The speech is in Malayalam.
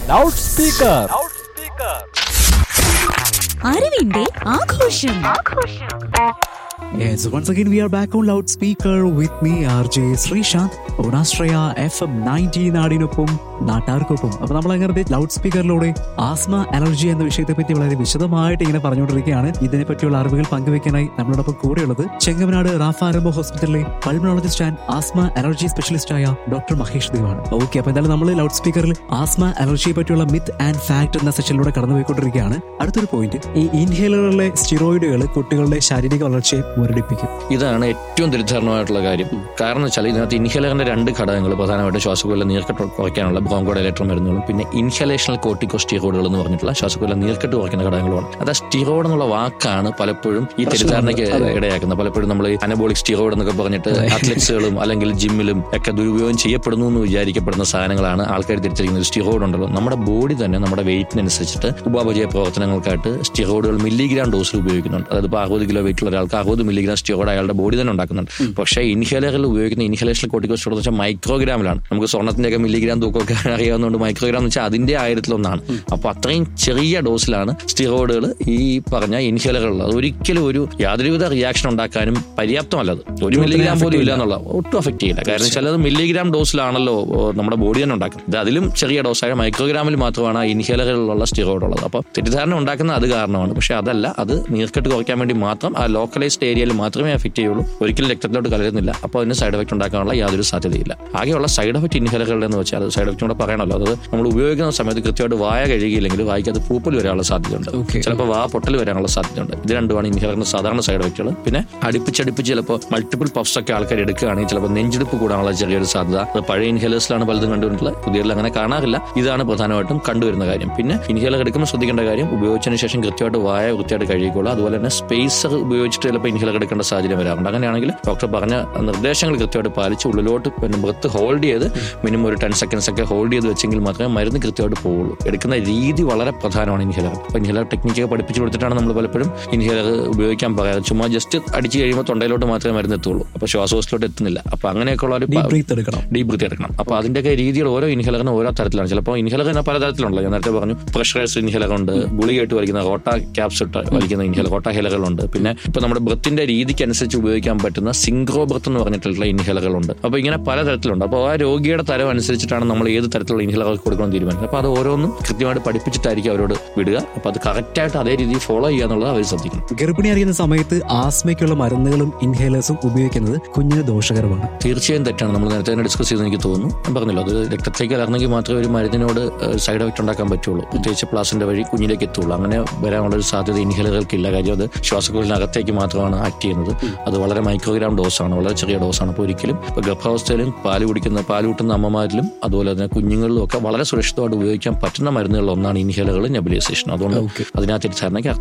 ലൗഡ് സ്പീക്കർ അറിവിന്റെ ആഘോഷം Yes, once again we are back on loudspeaker with me RJ Sreesanth ഓണാശ്രയ എഫ് എം നയൻറ്റി നാടിനൊപ്പം നാട്ടാർക്കൊപ്പം അപ്പൊ നമ്മൾ അങ്ങനെ ലൗഡ് സ്പീക്കറിലൂടെ ആസ്മ അലർജി എന്ന വിഷയത്തെ പറ്റി വളരെ വിശദമായിട്ട് ഇങ്ങനെ പറഞ്ഞുകൊണ്ടിരിക്കുകയാണ് ഇതിനെ പറ്റിയുള്ള അറിവുകൾ പങ്കുവെക്കാനായി നമ്മളോടൊപ്പം കൂടെയുള്ളത് ചെങ്ങമനാട് റാഫാരംഭ ഹോസ്പിറ്റലിലെ pulmonologist and asthma allergy specialist ആയ ഡോക്ടർ മഹേഷ് ദേവാണ് ഓക്കെ അപ്പൊ എന്തായാലും നമ്മൾ ലൗഡ് സ്പീക്കറിൽ ആസ്മ അലർജിയെ പറ്റിയുള്ള മിത്ത് ആൻഡ് ഫാക്ട് എന്ന സെഷനിലൂടെ കടന്നുപോയിക്കൊണ്ടിരിക്കുകയാണ് അടുത്തൊരു പോയിന്റ് ഈ ഇൻഹേലറുകളിലെ സ്റ്റിറോയിഡുകൾ കുട്ടികളുടെ ശാരീരിക വളർച്ചയെ മുരടിപ്പിക്കും ഇതാണ് ഏറ്റവും ദുരിതകരമായിട്ടുള്ള കാര്യം കാരണം വെച്ചാൽ ഇതിനകത്ത് ഇൻഹേലറിന്റെ രണ്ട് ഘടകങ്ങൾ പ്രധാനമായിട്ട് ശ്വാസകോല നീർക്കെട്ട് കുറയ്ക്കാനുള്ള ബ്രോങ്കോഡൈലേറ്റർ മരുന്നുകളും പിന്നെ ഇൻഹലേഷണൽ കോർട്ടിക്കോസ്റ്റീറോയിഡുകൾ എന്ന് പറഞ്ഞിട്ടുള്ള ശ്വാസകോല നീർക്കെട്ട് കുറയ്ക്കുന്ന ഘടകങ്ങളുമാണ് അത് സ്റ്റീറോയിഡ് എന്നുള്ള വാക്കാണ് പലപ്പോഴും ഈ തെറ്റിദ്ധാരണയ്ക്ക് ഇടയാക്കുന്നത് പലപ്പോഴും നമ്മൾ അനബോളിക് സ്റ്റീറോയിഡ് എന്നൊക്കെ പറഞ്ഞിട്ട് അത്ലറ്റ്സുകളും അല്ലെങ്കിൽ ജിമ്മിലും ഒക്കെ ദുരുപയോഗം ചെയ്യപ്പെടുന്നു എന്ന് വിചാരിക്കപ്പെടുന്ന സാധനങ്ങളാണ് ആൾക്കാർ തിരിച്ചറിയുന്നത് സ്റ്റീറോയിഡ് ഉണ്ടല്ലോ നമ്മുടെ ബോഡി തന്നെ നമ്മുടെ വെയിറ്റിനനുസരിച്ചിട്ട് ഉപാപചയ പ്രവർത്തനങ്ങൾക്കായിട്ട് സ്റ്റീറോയിഡുകൾ മില്ലിഗ്രാം ഡോസിൽ ഉപയോഗിക്കുന്നുണ്ട് അതായത് ഇപ്പോൾ അറുപത് കിലോ വെയിറ്റുള്ള ഒരാൾക്ക് അറുപത് മില്ലിഗ്രാം സ്റ്റീറോയിഡ് അയാളുടെ ബോഡി തന്നെ ഉണ്ടാക്കുന്നുണ്ട് പക്ഷേ ഇൻഹേലറിൽ ഉപയോഗിക്കുന്ന ഇൻഹലേഷൻ കോർട്ടിക്കോസ്റ്റോഡ് എന്ന് വെച്ചാൽ മൈക്രോഗ്രാമിലാണ് നമുക്ക് സ്വർണ്ണത്തിന്റെ ഒക്കെ മില്ലിഗ്രാം തൂക്കമൊക്കെ അറിയാവുന്നതുകൊണ്ട് മൈക്രോഗ്രാം എന്ന് വെച്ചാൽ അതിന്റെ ആയിരത്തിലൊന്നാണ് അപ്പോൾ അത്രയും ചെറിയ ഡോസിലാണ് സ്റ്റീറോയിഡുകൾ ഈ പറഞ്ഞ ഇൻഹേലറുകൾ അത് ഒരിക്കലും ഒരു യാതൊരുവിധ റിയാക്ഷൻ ഉണ്ടാക്കാനും പര്യാപ്തമല്ലത് ഒരു മില്ലിഗ്രാം പോലും ഇല്ല എന്നുള്ള ഒട്ടും അഫക്ട് ചെയ്യില്ല കാരണം ചിലത് മില്ലിഗ്രാം ഡോസിലാണല്ലോ ഓ, നമ്മുടെ ബോഡി തന്നെ ഉണ്ടാക്കുന്നത് ഇത് അതിലും ചെറിയ ഡോസായ മൈക്രോഗ്രാമിൽ മാത്രമാണ് ആ ഇൻഹേലറുകളിലുള്ള സ്റ്റീറോയിഡ് ഉള്ളത് അപ്പോൾ തെറ്റിദ്ധാരണ ഉണ്ടാക്കുന്ന അത് കാരണമാണ് പക്ഷേ അതല്ല അത് നീർക്കെട്ട് കുറയ്ക്കാൻ വേണ്ടി മാത്രം ആ ലോക്കലൈസ്ഡ് ഏരിയയിൽ മാത്രമേ അഫക്ട് ചെയ്യുള്ളൂ ഒരിക്കലും രക്തത്തിലോട്ട് കലരുന്നില്ല അപ്പോൾ അതിന് സൈഡ് എഫക്ട് ഉണ്ടാക്കാനുള്ള യാതൊരു സാധ്യതയില്ല ആകെയുള്ള സൈഡ് എഫക്ട് ഇൻഹേലറുകളുടെ എന്ന് വെച്ചാൽ സൈഡ് എഫക്റ്റ് കൂടെ പറയണമല്ലോ അത് നമ്മൾ ഉപയോഗിക്കുന്ന സമയത്ത് കൃത്യമായിട്ട് വായ കഴുകിയില്ലെങ്കിൽ വായിക്കത് പൂപ്പൽ വരാനുള്ള സാധ്യതയുണ്ട് Okay. ചിലപ്പോൾ വാ പൊട്ടൽ വരാനുള്ള സാധ്യതയുണ്ട് ഇത് രണ്ടുമാണ് ഇൻഹേലറിന്റെ സാധാരണ സൈഡ് എഫക്റ്റുകൾ പിന്നെ അടുപ്പിച്ചടുപ്പിച്ച് ചിലപ്പോൾ മൾട്ടിപ്പിൾ പഫ്സ് ഒക്കെ ആൾക്കാർ എടുക്കുകയാണെങ്കിൽ ചിലപ്പോൾ നെഞ്ചെടുപ്പ് കൂടാനുള്ള ചെറിയൊരു സാധ്യത അത് പഴയ ഇൻഹേലേഴ്സിലാണ് പലതും കണ്ടുവന്നിട്ടുള്ളത് പുതിയതിൽ അങ്ങനെ കാണാറില്ല ഇതാണ് പ്രധാനമായിട്ടും കണ്ടുവരുന്ന കാര്യം പിന്നെ ഇൻഹേലർ എടുക്കുമ്പോൾ ശ്രദ്ധിക്കേണ്ട കാര്യം ഉപയോഗിച്ചതിന് ശേഷം കൃത്യമായിട്ട് വായ വൃത്തിയായിട്ട് കഴുകിക്കോളുക അതുപോലെ തന്നെ സ്പേസർ ഉപയോഗിച്ചിട്ട് ചിലപ്പോൾ ഇൻഹേലർ എടുക്കേണ്ട സാഹചര്യം വരാറുണ്ട് അങ്ങനെയാണെങ്കിൽ ഡോക്ടർ പറഞ്ഞ നിർദ്ദേശങ്ങൾ കൃത്യമായിട്ട് പാലിച്ച് ഉള്ളിലോട്ട് പിന്നെ ബ്രത്ത് ഹോൾഡ് ചെയ്ത് മിനിമം ഒരു ടെൻ സെക്കൻഡ്സ് ഒക്കെ ഹോൾഡ് ചെയ്ത് വെച്ചെങ്കിൽ മാത്രമേ മരുന്ന് കൃത്യമായിട്ട് പോവുള്ളൂ എടുക്കുന്ന രീതി വളരെ പ്രധാനമാണ് ഇൻഹേലർ അപ്പോൾ ഇൻഹേലർ ടെക്നിക്കൊക്കെ പഠിപ്പിച്ചു കൊടുത്തിട്ടാണ് നമ്മൾ പലപ്പോഴും ഇൻഹേലർ ഉപയോഗിക്കാൻ പറയാറ് ചുമ്മാ ജസ്റ്റ് അടിച്ച് കഴിയുമ്പോൾ തൊണ്ടയിലോട്ട് മാത്രമേ മരുന്ന് എത്തുള്ളൂ അപ്പോൾ ശ്വാസകോശത്തിലോട്ട് എത്തുന്നില്ല അപ്പോൾ അങ്ങനെയൊക്കെയുള്ള ഒരു ഡീപ് ബ്രീത്ത് എടുക്കണം ഡീപ് ബ്രീത്ത് എടുക്കണം അപ്പോൾ അതിന്റെയൊക്കെ രീതികൾ ഓരോ ഇൻഹേലറിനും ഓരോ തരത്തിലാണ് ചിലപ്പോൾ ഇൻഹേലർ തന്നെ പല തരത്തിലുണ്ടല്ലോ ഞാൻ നേരത്തെ പറഞ്ഞു പ്രഷറൈസ് ഇൻഹേലർ ഉണ്ട് ഗുളികയായിട്ട് വലിക്കുന്ന റോട്ട ക്യാപ്സ് ഇട്ട് വലിക്കുന്ന ഇൻഹേലർ റോട്ട ഹേലറുകളുണ്ട് പിന്നെ ഇപ്പൊ നമ്മുടെ ബ്രത്തിന്റെ രീതിക്ക് അനുസരിച്ച് ഉപയോഗിക്കാൻ പറ്റുന്ന സിംഗ്രോ ബ്രത്ത് എന്ന് പറഞ്ഞിട്ടുള്ള ഇൻഹേലറുകളുണ്ട് അപ്പോൾ ഇങ്ങനെ പല തരത്തിലുണ്ട് അപ്പോൾ ആ രോഗിയുടെ തരം അനുസരിച്ചിട്ടാണ് നമ്മൾ ഏത് തരത്തിലുള്ള ഇൻഹേലർ കൊടുക്കണം തീരുമാനിക്കുന്നത് അപ്പോൾ അത് ഓരോന്നും കൃത്യമായിട്ട് പഠിപ്പിച്ചിട്ടായിരിക്കും അവരോട് വിടുക അപ്പോൾ അത് കറക്റ്റായിട്ട് അതേ രീതിയിൽ ഫോളോ ചെയ്യുക എന്നുള്ളത് അവർ ശ്രദ്ധിക്കണം ഗർഭിണി അറിയുന്ന സമയത്ത് ആസ്മയ്ക്കുള്ള മരുന്നുകളും ഇൻഹേലേഴ്സും ഉപയോഗിക്കുന്നത് കുഞ്ഞിന് ദോഷകരമാണ് തീർച്ചയായും തെറ്റാണ് നമ്മൾ നേരത്തെ തന്നെ ഡിസ്കസ് ചെയ്ത് എനിക്ക് തോന്നുന്നു ഞാൻ പറഞ്ഞല്ലോ അത് രക്തത്തിലേക്ക് കലർന്നെങ്കിൽ മാത്രമേ ഒരു മരുന്നിനോട് സൈഡ് എഫക്ട് ഉണ്ടാക്കാൻ പറ്റുള്ളൂ പ്രത്യേകിച്ച് പ്ലാസിന്റെ വഴി കുഞ്ഞിലേക്ക് എത്തുള്ളൂ അങ്ങനെ വരാനുള്ള ഒരു സാധ്യത ഇൻഹേലറുകൾക്കില്ല കാര്യം അത് ശ്വാസകോശിനകത്തേക്ക് മാത്രമാണ് ആക്ട് ചെയ്യുന്നത് അത് വളരെ മൈക്രോഗ്രാം ഡോസാണ് വളരെ ചെറിയ ഡോസാണ് അപ്പോൾ ഒരിക്കലും ഇപ്പോൾ ഗർഭാവസ്ഥയിലും പാല് കുടിക്കുന്ന പാല് കൂട്ടുന്ന അമ്മമാരിലും അതുപോലെ തന്നെ കുഞ്ഞുങ്ങളിലും ഒക്കെ വളരെ സുരക്ഷിതമായിട്ട് ഉപയോഗിക്കാൻ പറ്റുന്ന മരുന്നുകളിൽ ഒന്നാണ് ഇൻഹേലറുകൾ നെബുലൈസേഷൻ അതുകൊണ്ട് Okay. അതിനകത്ത് തിരിച്ചറിഞ്ഞ